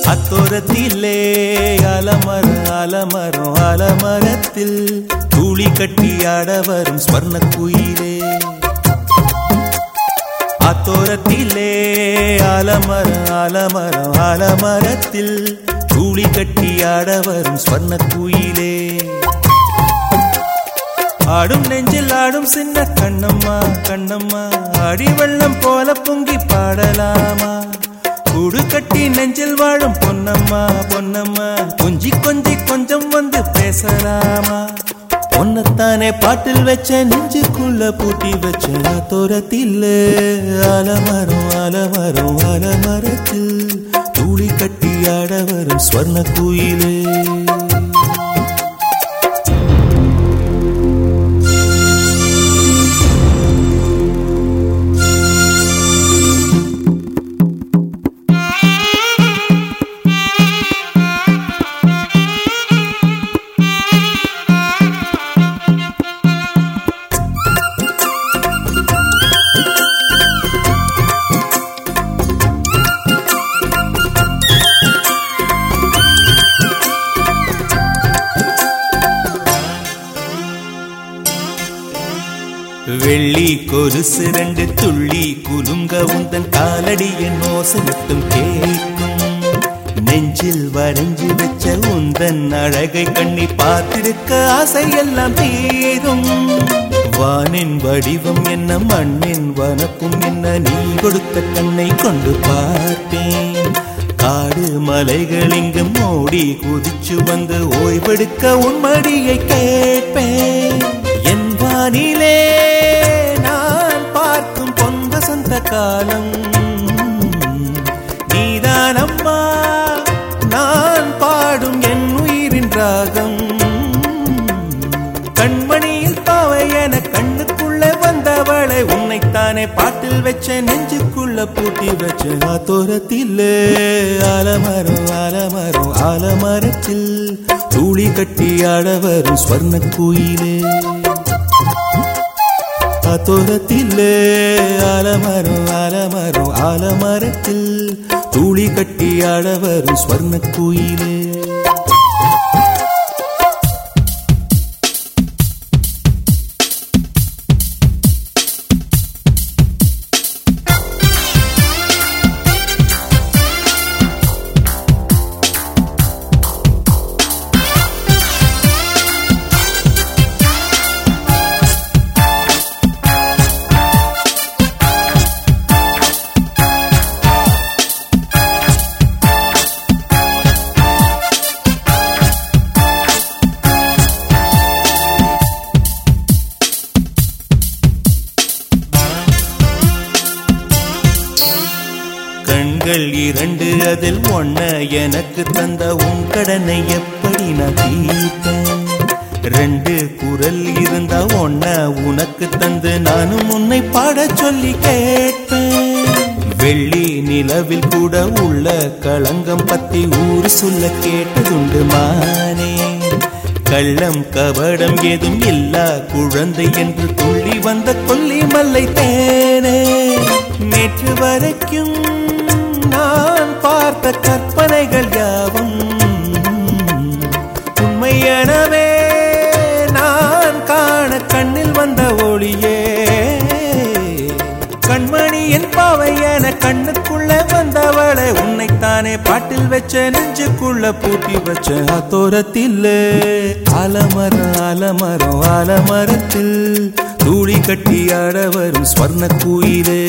அத்தோரத்திலே அலமரம் அலமரம் அலமரத்தில் தூளி கட்டி ஆட வரும் ஸ்வர்ண குயிலே அத்தோரத்திலே அலமரம் அலமரம் அலமரத்தில் தூளி கட்டி ஆட வரும் ஸ்வர்ண குயிலே ஆடும் நெஞ்சில் ஆடும் சின்ன கண்ணம்மா கண்ணம்மா அடி வெள்ளம் போல பொங்கி பாடலாமா கூடு கட்டி நெஞ்சில் வாழும் பொன்னம்மா பொன்னம்மா கொஞ்சி கொஞ்சி கொஞ்சம் வந்து பேசலாமா பொன்னத்தானே பாட்டில் வச்ச நெஞ்சுக்குள்ள பூட்டி வச்ச தோரத்தில் அலமரம் அலமரம் அலமரத்தில் தூளி கட்டி ஆட வரும் ஸ்வர்ண குயிலே வெள்ளி கொலுசு ரெண்டு துள்ளி குலுங்க உந்தன் காலடியின் ஓசை மட்டும் கேட்கும் நெஞ்சில் வரைஞ்சு வச்ச உந்தன் அழகை கண்ணி பார்த்திருக்க ஆசையெல்லாம் தீரும் வானின் வடிவம் என்ன மண்ணின் வனப்பும் என்ன நீ கொடுத்த கண்ணை கொண்டு பார்ப்பேன் காடு மலைகள் இங்கு மோடி குதிச்சு வந்து ஓய்வெடுக்க உன் மடியை கேட்பேன் என் வானிலே நான் பார்க்கும் பொன் வசந்த காலம் நீதான் அம்மா நான் பாடும் என் உயிரின் ராகம் கண்மணியில் பாவை என கண்ணுக்குள்ளே வந்தவளை உன்னைத்தானே பாட்டில் வச்ச நெஞ்சுக்குள்ள பூட்டி வச்ச ஆத்தோரத்தில் ஆலமரம் ஆலமரம் ஆலமரத்தில் தூளி கட்டி ஆட வரும் ஸ்வர்ண குயிலே ஆத்தோரத்தில் ஆலமரம் ஆலமரம் ஆலமரத்தில் தூளி கட்டி ஆட வரும் ஸ்வர்ண குயிலே கண்கள் இரண்டு அதில் ஒன்ன எனக்கு தந்த உன் கடனை எப்படி நான் தீர்ப்பேன் ரெண்டு குரல் இருந்தா ஒன்ன உனக்கு தந்து நானும் உன்னை பாடச் சொல்லி கேட்பேன் வெள்ளி நிலவில் கூட உள்ள களங்கம் பத்தி ஊர் சொல்ல கேட்டதுண்டு மானே கள்ளம் கபடம் ஏதும் இல்லா குழந்தை என்று துள்ளி வந்த கொல்லி மல்லை தேனே நேற்று வரைக்கும் நான் பார்த்த கற்பனைகள் யாவும் உண்மையெனவே நான் காண கண்ணில் வந்த ஒளியே கண்மணியின் பாவை என கண்ணுக்குள்ள வந்தவளை உன்னைத்தானே பாட்டில் வச்ச நெஞ்சுக்குள்ள பூட்டி வச்ச அத்தோரத்தில் ஆலமரம் ஆலமரம் ஆலமரத்தில் தூளி கட்டி ஆட வரும் ஸ்வர்ண குயிலே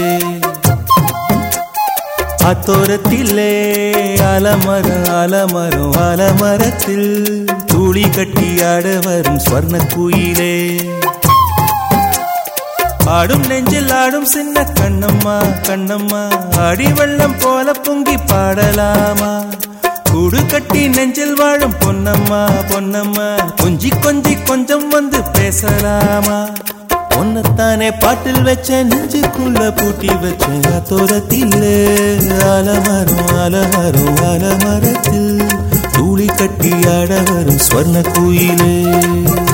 அத்தோரத்திலே அலமரம் அலமரம் அலமரத்தில் தூளி கட்டி ஆட வரும் ஸ்வர்ண குயிலே ஆடும் நெஞ்சில் ஆடும் சின்ன கண்ணம்மா கண்ணம்மா அடி வெள்ளம் போல பொங்கி பாடலாமா கூடு கட்டி நெஞ்சில் வாழும் பொன்னம்மா பொன்னம்மா கொஞ்சி கொஞ்சி கொஞ்சம் வந்து பேசலாமா பொன்னத்தானே பாட்டில் வச்ச நெஞ்சுக்குள்ள பூட்டி வச்ச தோரத்தில் அலமரம் அலமரம் அலமரத்தில் தூளி கட்டி ஆட வரும் ஸ்வர்ண குயிலே